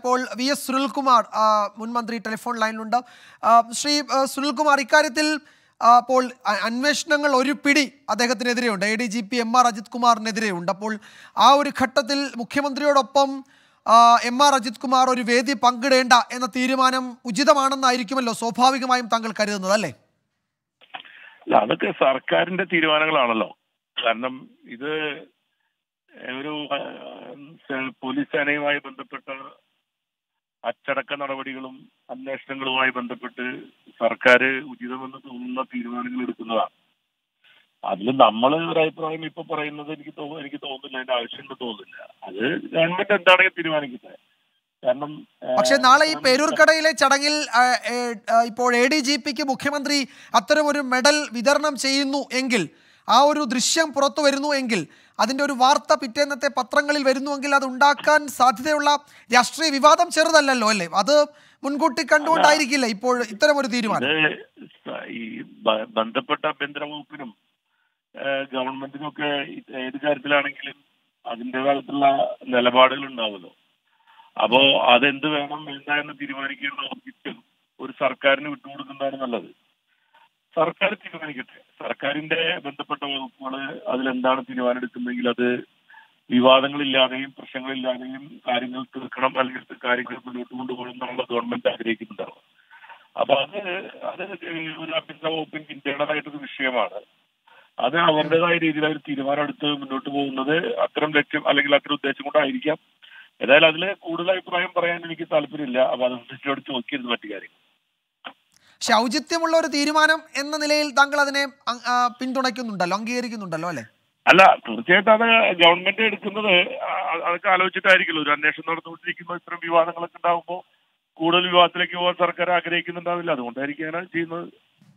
ഇപ്പോൾ V S Sunilkumar ആ, മുൻ മന്ത്രി ടെലിഫോൺ ലൈനിലുണ്ട് ആ, ശ്രീ ആ, സുനിൽകുമാർ ഇക്കാര്യത്തിൽ ആ, അപ്പോൾ അ- അന്വേഷണങ്ങൾ ഒരു പിടി അദ്ദേഹത്തിനെതിരെയുണ്ട് A D G P M R Ajith കുമാറിനെതിരെയുണ്ട് അപ്പോൾ ആ ഒരു ഘട്ടത്തിൽ മുഖ്യമന്ത്രിയോടൊപ്പം ആ, എം ആർ അജിത് കുമാർ ഒരു വേദി പങ്കിടേണ്ട എന്ന തീരുമാനം ഉചിതമാണെന്നായിരിക്കുമല്ലോ സ്വാഭാവികമായും താങ്കൾ കരുതുന്നത് അല്ലേ അല്ല അതൊക്കെ സർക്കാരിന്റെ തീരുമാനങ്ങളാണല്ലോ കാരണം ഇത് ഒരു ആ, സേ- പോലീസ് സേനയുമായി ബന്ധപ്പെട്ട അച്ചടക്ക നടപടികളും അന്വേഷണങ്ങളുമായി ബന്ധപ്പെട്ട് സർക്കാർ ഉചിതമെന്ന് തോന്നുന്ന തീരുമാനങ്ങൾ എടുക്കുന്നതാണ് അതിൽ നമ്മൾ ഒരു അഭിപ്രായം ഇപ്പൊ പറയുന്നത് എനിക്ക് തോന്നുന്നു എനിക്ക് തോന്നുന്നില്ല അതിന്റെ ആവശ്യമുണ്ട് തോന്നുന്നില്ല അത് ഗവൺമെന്റ് എന്താണെങ്കിൽ തീരുമാനിക്കുന്നത് കാരണം ആ, പക്ഷേ നാളെ ഈ പേരൂർക്കടയിലെ ചടങ്ങിൽ ആ, ഏ, ആ, ഇപ്പോൾ എ ഡി ജി പിക്ക് മുഖ്യമന്ത്രി അത്തരമൊരു മെഡൽ വിതരണം ചെയ്യുന്നു എങ്കിൽ ആ ഒരു ദൃശ്യം പുറത്തു വരുന്നു എങ്കിൽ അതിന്റെ ഒരു വാർത്ത പിറ്റേന്നത്തെ പത്രങ്ങളിൽ വരുന്നുവെങ്കിൽ അത് ഉണ്ടാക്കാൻ സാധ്യതയുള്ള രാഷ്ട്രീയ വിവാദം ചെറുതല്ലല്ലോ അല്ലേ അത് മുൻകൂട്ടി കണ്ടുകൊണ്ടായിരിക്കില്ല ഇപ്പോൾ ഇത്തരം ഒരു തീരുമാനം ഇത് സ- ഈ ബ- ബന്ധപ്പെട്ട ആഭ്യന്തര വകുപ്പിനും ഏഹ് ഗവൺമെന്റിനും ഒക്കെ ഇത് ഏത് കാര്യത്തിലാണെങ്കിലും അതിൻ്റെതായിട്ടുള്ള നിലപാടുകൾ ഉണ്ടാവുമല്ലോ അപ്പോ അതെന്ത് വേണം വേണ്ട എന്ന് തീരുമാനിക്കേണ്ട ഔചിത്യം ഒരു സർക്കാരിന് വിട്ടുകൊടുക്കുന്നതാണ് നല്ലത് സർക്കാർ തീരുമാനിക്കട്ടെ സർക്കാരിന്റെ ബന്ധപ്പെട്ട വകുപ്പുകൾ അതിലെന്താണ് തീരുമാനം എടുക്കുന്നതെങ്കിൽ അത് വിവാദങ്ങളില്ലാതെയും പ്രശ്നങ്ങളില്ലാതെയും കാര്യങ്ങൾ തീർക്കണം അല്ലെങ്കിൽ കാര്യങ്ങൾ മുന്നോട്ട് കൊണ്ടുപോകണം എന്നുള്ള ഗവൺമെന്റ് ആഗ്രഹിക്കുന്നുണ്ടാവും അപ്പൊ അത് അത് ഒരു ആഭ്യന്തര വകുപ്പിന്റെ ഇന്റേണൽ ആയിട്ടൊരു വിഷയമാണ് അത് അവരുടേതായ രീതിയിൽ അവർ തീരുമാനം എടുത്ത് മുന്നോട്ട് പോകുന്നത് അത്തരം ലക്ഷ്യം അല്ലെങ്കിൽ അത്തരം ഉദ്ദേശം കൊണ്ടായിരിക്കാം ഏതായാലും അതിൽ കൂടുതൽ അഭിപ്രായം പറയാൻ എനിക്ക് താല്പര്യമില്ല അപ്പൊ അതനുസരിച്ചോട് ചോദിക്കരുത് മറ്റു കാര്യങ്ങൾ പക്ഷെ ഔചിത്യമുള്ള ഒരു തീരുമാനം എന്ന നിലയിൽ താങ്കൾ അതിനെ അ- ആ, പിന്തുണയ്ക്കുന്നുണ്ടല്ലോ അംഗീകരിക്കുന്നുണ്ടല്ലോ അല്ലേ അല്ല തീർച്ചയായിട്ടും അത് ഗവൺമെന്റ് എടുക്കുന്നത് അ- അതൊക്കെ ആലോചിച്ചിട്ടായിരിക്കുമല്ലോ ഒരു അന്വേഷണം നടന്നുകൊണ്ടിരിക്കുന്ന ഇത്തരം വിവാദങ്ങളൊക്കെ ഉണ്ടാകുമ്പോൾ കൂടുതൽ വിവാദത്തിലേക്ക് പോകാൻ സർക്കാർ ആഗ്രഹിക്കുന്നുണ്ടാവില്ല അതുകൊണ്ടായിരിക്കും അങ്ങനെ ചെയ്യുന്നത്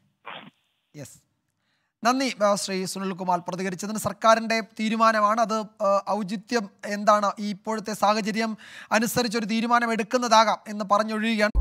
യെസ് നന്ദി ആ, ശ്രീ സുനിൽകുമാർ പ്രതികരിച്ചതിന് സർക്കാരിൻ്റെ തീരുമാനമാണ് അത് ആ, ഔചിത്യം എന്താണ് ഈ ഇപ്പോഴത്തെ സാഹചര്യം അനുസരിച്ച് ഒരു തീരുമാനം എടുക്കുന്നതാകാം എന്ന് പറഞ്ഞൊഴിയുകയാണ്